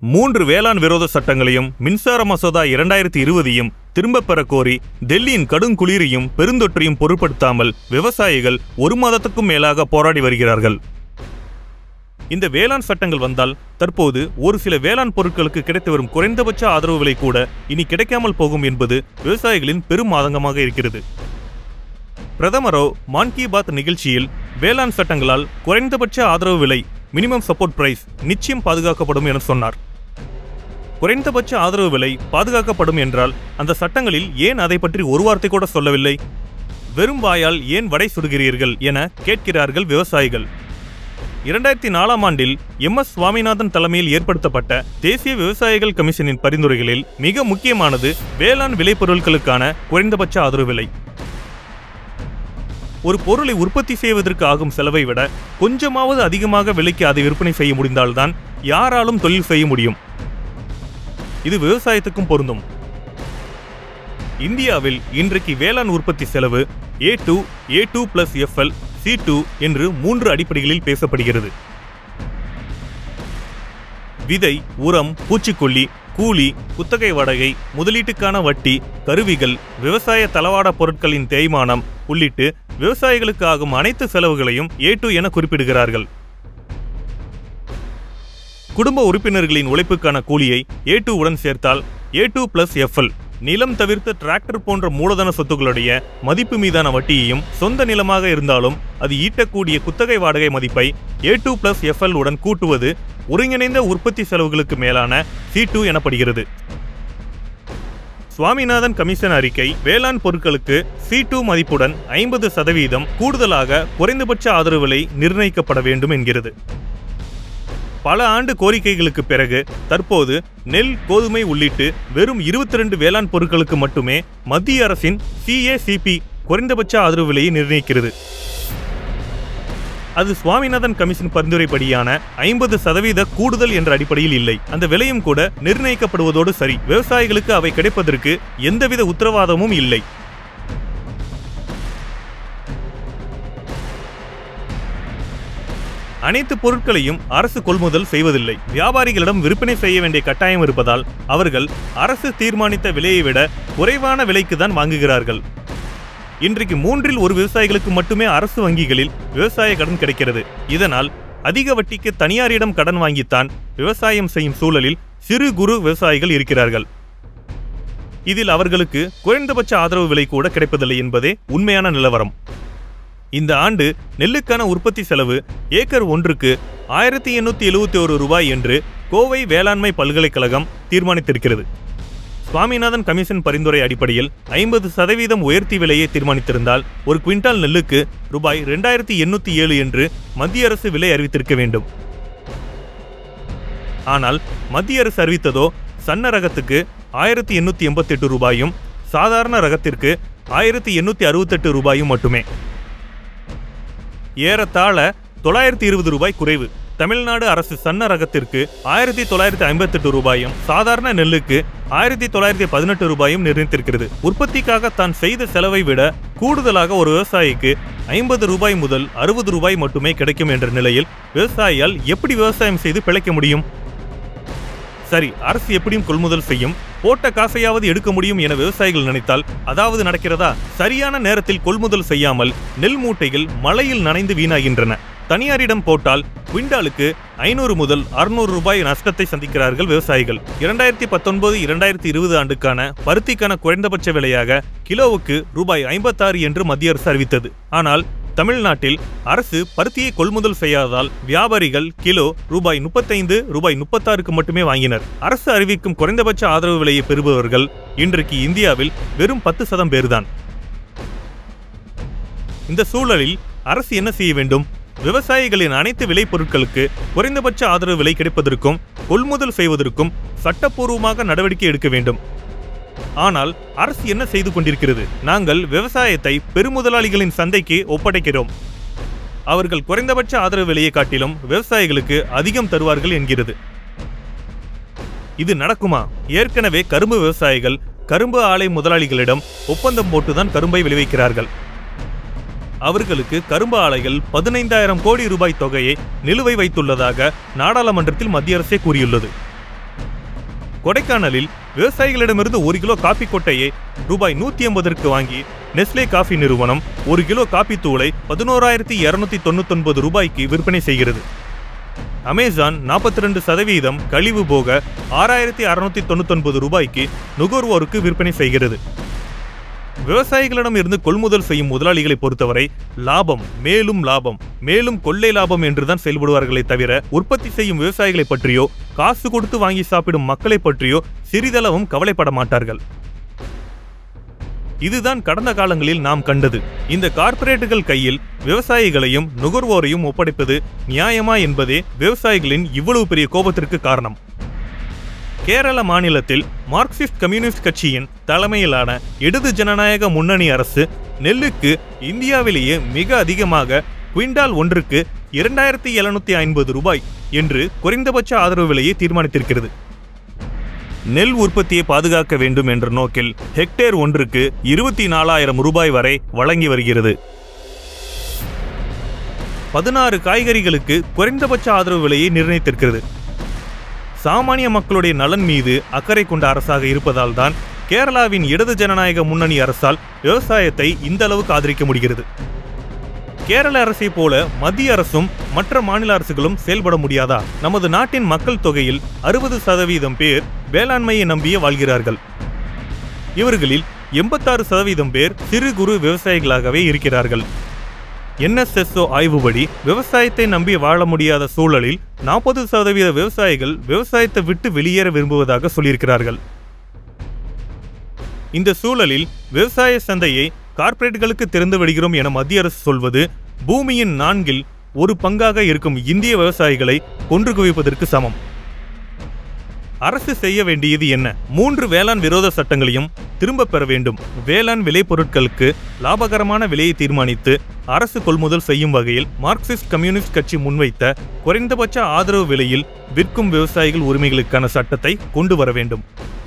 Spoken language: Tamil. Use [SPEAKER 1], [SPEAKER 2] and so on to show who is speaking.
[SPEAKER 1] மூன்று வேளாண் விரோத சட்டங்களையும் மின்சார மசோதா இரண்டாயிரத்தி இருபதையும் திரும்பப் பெற கோரி டெல்லியின் கடுங்குளிரையும் பெருந்தொற்றையும் பொருட்படுத்தாமல் விவசாயிகள் ஒரு மாதத்துக்கும் மேலாக போராடி வருகிறார்கள் இந்த வேளாண் சட்டங்கள் வந்தால் தற்போது ஒரு சில வேளாண் பொருட்களுக்கு கிடைத்து வரும் குறைந்தபட்ச ஆதரவு விலை கூட இனி கிடைக்காமல் போகும் என்பது விவசாயிகளின் பெரும் ஆதங்கமாக இருக்கிறது பிரதமரோ மான் கி பாத் நிகழ்ச்சியில் வேளாண் சட்டங்களால் குறைந்தபட்ச ஆதரவு விலை மினிமம் சப்போர்ட் பிரைஸ் நிச்சயம் பாதுகாக்கப்படும் என சொன்னார் குறைந்தபட்ச ஆதரவு விலை பாதுகாக்கப்படும் என்றால் அந்த சட்டங்களில் ஏன் அதை பற்றி ஒரு வார்த்தை கூட சொல்லவில்லை வெறும் வாயால் ஏன் வடை சுடுகிறீர்கள் என கேட்கிறார்கள் விவசாயிகள் இரண்டாயிரத்தி நாலாம் ஆண்டில் எம் எஸ் சுவாமிநாதன் தலைமையில் ஏற்படுத்தப்பட்ட தேசிய விவசாயிகள் கமிஷனின் பரிந்துரைகளில் மிக முக்கியமானது வேளாண் விளைபொருட்களுக்கான குறைந்தபட்ச ஆதரவு விலை ஒரு பொருளை உற்பத்தி செய்வதற்கு ஆகும் செலவை விட கொஞ்சமாவது அதிகமாக விலைக்கு அதை விற்பனை செய்ய முடிந்தால்தான் யாராலும் தொழில் செய்ய முடியும் இது விவசாயத்துக்கும் பொருந்தும் இந்தியாவில் இன்றைக்கு வேளாண் உற்பத்தி செலவு A two A two plus FL C two என்று மூன்று அடிப்படைகளில் பேசப்படுகிறது விதை உரம் பூச்சிக்கொல்லி கூலி குத்தகை வடகை முதலீட்டுக்கான வட்டி கருவிகள் விவசாய தளவாட பொருட்களின் தேய்மானம் உள்ளிட்டு விவசாயிகளுக்கு ஆகும் அனைத்து செலவுகளையும் ஏ டூ என குறிப்பிடுகிறார்கள் குடும்ப உறுப்பினர்களின் உழைப்புக்கான கூலியை ஏ டூ உடன் சேர்த்தால் ஏ டூ பிளஸ் எஃப்எல் நிலம் தவிர்த்து டிராக்டர் போன்ற மூலதன சொத்துக்களுடைய மதிப்பு மீதான வட்டியையும் சொந்த நிலமாக இருந்தாலும் அது ஈட்டக்கூடிய குத்தகை வாடகை மதிப்பை ஏ டூ பிளஸ் எஃப்எல் உடன் கூட்டுவது ஒருங்கிணைந்த உற்பத்தி செலவுகளுக்கு மேலான சி டூ எனப்படுகிறது சுவாமிநாதன் கமிஷன் அறிக்கை வேளாண் பொருட்களுக்கு சி டூ மதிப்புடன் ஐம்பது சதவீதம் கூடுதலாக குறைந்தபட்ச ஆதரவு விலை நிர்ணயிக்கப்பட வேண்டும் என்கிறது பல ஆண்டு கோரிக்கைகளுக்கு பிறகு தற்போது நெல் கோதுமை உள்ளிட்டு வெறும் 22 வேளாண் பொருட்களுக்கு மட்டுமே மத்திய அரசின் சிஏசிபி குறைந்தபட்ச ஆதரவு விலையை நிர்ணயிக்கிறது அது சுவாமிநாதன் கமிஷன் பரிந்துரைப்படியான ஐம்பது சதவீத கூடுதல் என்ற அடிப்படையில் இல்லை அந்த விலையும் கூட நிர்ணயிக்கப்படுவதோடு சரி விவசாயிகளுக்கு அவை கிடைப்பதற்கு எந்தவித உத்தரவாதமும் இல்லை அனைத்து பொருட்களையும் அரசு கொள்முதல் செய்வதில்லை வியாபாரிகளிடம் விற்பனை செய்ய வேண்டிய கட்டாயம் இருப்பதால் அவர்கள் அரசு தீர்மானித்த விலையை விட குறைவான விலைக்கு தான் வாங்குகிறார்கள் இன்றைக்கு மூன்றில் ஒரு விவசாயிகளுக்கு மட்டுமே அரசு வங்கிகளில் விவசாய கடன் கிடைக்கிறது இதனால் அதிக வட்டிக்கு தனியாரிடம் கடன் வாங்கித்தான் விவசாயம் செய்யும் சூழலில் சிறு குறு விவசாயிகள் இருக்கிறார்கள் இதில் அவர்களுக்கு குறைந்தபட்ச ஆதரவு விலை கூட கிடைப்பதில்லை என்பதே உண்மையான நிலவரம் இந்த ஆண்டு நெல்லுக்கான உற்பத்தி செலவு ஏக்கர் ஒன்றுக்கு ஆயிரத்தி எண்ணூத்தி எழுபத்தி ஒரு ரூபாய் என்று கோவை வேளாண்மை பல்கலைக்கழகம் தீர்மானித்திருக்கிறது சுவாமிநாதன் கமிஷன் பரிந்துரை அடிப்படையில் ஐம்பது சதவீதம் உயர்த்தி விலையை தீர்மானித்திருந்தால் ஒரு குவிண்டால் நெல்லுக்கு ரூபாய் ரெண்டாயிரத்தி எண்ணூத்தி ஏழு என்று மத்திய அரசு விலை அறிவித்திருக்க வேண்டும் ஆனால் மத்திய அரசு அறிவித்ததோ சன்ன ரகத்துக்கு ஆயிரத்தி எண்ணூத்தி எண்பத்தி எட்டு ரூபாயும் சாதாரண ரகத்திற்கு ஆயிரத்தி எண்ணூத்தி அறுபத்தெட்டு ரூபாயும் மட்டுமே ஏறத்தாழ தொள்ளாயிரத்தி இருபது ரூபாய் குறைவு தமிழ்நாடு அரசு சன்ன ரகத்திற்கு ஆயிரத்தி தொள்ளாயிரத்தி ஐம்பத்தெட்டு ரூபாயும் சாதாரண நெல்லுக்கு ஆயிரத்தி தொள்ளாயிரத்தி பதினெட்டு ரூபாயும் நிர்ணயித்திருக்கிறது உற்பத்திக்காக தான் செய்த செலவை விட கூடுதலாக ஒரு விவசாயிக்கு ஐம்பது ரூபாய் முதல் அறுபது ரூபாய் மட்டுமே கிடைக்கும் என்ற நிலையில் விவசாயியால் எப்படி விவசாயம் செய்து பிழைக்க முடியும் சரி அரசு எப்படியும் கொள்முதல் செய்யும் போட்ட காசையாவது எடுக்க முடியும் என விவசாயிகள் நினைத்தால் அதாவது நடக்கிறதா சரியான நேரத்தில் கொள்முதல் செய்யாமல் நெல் மூட்டைகள் மழையில் நனைந்து வீணாகின்றன தனியாரிடம் போட்டால் குவிண்டாலுக்கு ஐநூறு முதல் அறுநூறு ரூபாய் நஷ்டத்தை சந்திக்கிறார்கள் விவசாயிகள் இரண்டாயிரத்தி பத்தொன்பது இரண்டாயிரத்தி இருபது ஆண்டுக்கான பருத்திக்கான குறைந்தபட்ச விலையாக கிலோவுக்கு ரூபாய் ஐம்பத்தாறு என்று மத்திய அரசு அறிவித்தது ஆனால் தமிழ்நாட்டில் அரசு பருத்தியை கொள்முதல் செய்யாததால் வியாபாரிகள் கிலோ ரூபாய் முப்பத்தைந்து ரூபாய் முப்பத்தாறுக்கு மட்டுமே வாங்கினர் அரசு அறிவிக்கும் குறைந்தபட்ச ஆதரவு விலையை பெறுபவர்கள் இன்றைக்கு இந்தியாவில் வெறும் பத்து சதம் பேர்தான் இந்த சூழலில் அரசு என்ன செய்ய வேண்டும் விவசாயிகளின் அனைத்து விளைபொருட்களுக்கு குறைந்தபட்ச ஆதரவு விலை கிடைப்பதற்கும் கொள்முதல் செய்வதற்கும் சட்டப்பூர்வமாக நடவடிக்கை எடுக்க வேண்டும் ஆனால் அரசு என்ன செய்து கொண்டிருக்கிறது நாங்கள் விவசாயத்தை பெருமுதலாளிகளின் சந்தைக்கு ஒப்படைக்கிறோம் அவர்கள் குறைந்தபட்ச ஆதரவு விலையை காட்டிலும் விவசாயிகளுக்கு அதிகம் தருவார்கள் என்கிறது இது நடக்குமா ஏற்கனவே கரும்பு விவசாயிகள் கரும்பு ஆலை முதலாளிகளிடம் ஒப்பந்தம் போட்டுதான் கரும்பை விளைவிக்கிறார்கள் அவர்களுக்கு கரும்பு ஆலைகள் பதினைந்தாயிரம் கோடி ரூபாய் தொகையை நிலுவை வைத்துள்ளதாக நாடாளுமன்றத்தில் மத்திய அரசே கூறியுள்ளது கொடைக்கானலில் விவசாயிகளிடமிருந்து ஒரு கிலோ காபி கொட்டையை ரூபாய் நூத்தி எண்பதற்கு வாங்கி நெஸ்லே காஃபி நிறுவனம் ஒரு கிலோ காபி தூளை பதினோராயிரத்தி இருநூத்தி தொண்ணூத்தொன்பது ரூபாய்க்கு விற்பனை செய்கிறது அமேசான் நாற்பத்தி ரெண்டு சதவீதம் கழிவு போக ஆறாயிரத்தி அறுநூத்தி தொண்ணூத்தொன்பது ரூபாய்க்கு நுகர்வோருக்கு விற்பனை செய்கிறது விவசாயிகளிடம் இருந்து கொள்முதல் செய்யும் முதலாளிகளை பொறுத்தவரை லாபம் மேலும் லாபம் மேலும் கொள்ளை லாபம் என்றுதான் செயல்படுவார்களே தவிர உற்பத்தி செய்யும் விவசாயிகளை பற்றியோ காசு கொடுத்து வாங்கி சாப்பிடும் மக்களை பற்றியோ சிறிதளவும் கவலைப்பட மாட்டார்கள் இதுதான் கடந்த காலங்களில் நாம் கண்டது இந்த கார்ப்பரேட்டுகள் கையில் விவசாயிகளையும் நுகர்வோரையும் ஒப்படைப்பது நியாயமா என்பதே விவசாயிகளின் இவ்வளவு பெரிய கோபத்திற்கு காரணம் கேரள மாநிலத்தில் மார்க்சிஸ்ட் கம்யூனிஸ்ட் கட்சியின் தலைமையிலான இடது ஜனநாயக முன்னணி அரசு நெல்லுக்கு இந்தியாவிலேயே மிக அதிகமாக குவிண்டால் ஒன்றுக்கு இரண்டாயிரத்தி எழுநூத்தி ஐம்பது ரூபாய் என்று குறைந்தபட்ச ஆதரவு விலையை தீர்மானித்திருக்கிறது நெல் உற்பத்தியை பாதுகாக்க வேண்டும் என்ற நோக்கில் ஹெக்டேர் ஒன்றுக்கு இருபத்தி நாலாயிரம் ரூபாய் வரை வழங்கி வருகிறது பதினாறு காய்கறிகளுக்கு குறைந்தபட்ச ஆதரவு விலையை நிர்ணயித்திருக்கிறது சாமானிய மக்களுடைய நலன் மீது அக்கறை கொண்ட அரசாக இருப்பதால் தான் கேரளாவின் இடது ஜனநாயக முன்னணி அரசால் விவசாயத்தை இந்த அளவுக்கு ஆதரிக்க முடிகிறது கேரள அரசை போல மத்திய அரசும் மற்ற மாநில அரசுகளும் செயல்பட முடியாதா நமது நாட்டின் மக்கள் தொகையில் அறுபது சதவீதம் பேர் வேளாண்மையை நம்பியே வாழ்கிறார்கள் இவர்களில் எண்பத்தாறு சதவீதம் பேர் சிறு குறு விவசாயிகளாகவே இருக்கிறார்கள் என்எஸ்எஸ்ஓ ஆய்வுபடி விவசாயத்தை நம்பி வாழ முடியாத சூழலில் நாற்பது சதவீத விவசாயிகள் விவசாயத்தை விட்டு வெளியேற விரும்புவதாக சொல்லியிருக்கிறார்கள் இந்த சூழலில் விவசாய சந்தையை கார்ப்பரேட்டுகளுக்கு திறந்து விடுகிறோம் என மத்திய அரசு சொல்வது பூமியின் நான்கில் ஒரு பங்காக இருக்கும் இந்திய விவசாயிகளை கொன்று குவிப்பதற்கு சமம் அரசு செய்ய வேண்டியது என்ன மூன்று வேளாண் விரோத சட்டங்களையும் திரும்ப பெற வேண்டும் வேளாண் விளைபொருட்களுக்கு லாபகரமான விலையை தீர்மானித்து அரசு கொள்முதல் செய்யும் வகையில் மார்க்சிஸ்ட் கம்யூனிஸ்ட் கட்சி முன்வைத்த குறைந்தபட்ச ஆதரவு விலையில் விற்கும் விவசாயிகள் உரிமைகளுக்கான சட்டத்தை கொண்டு வர வேண்டும்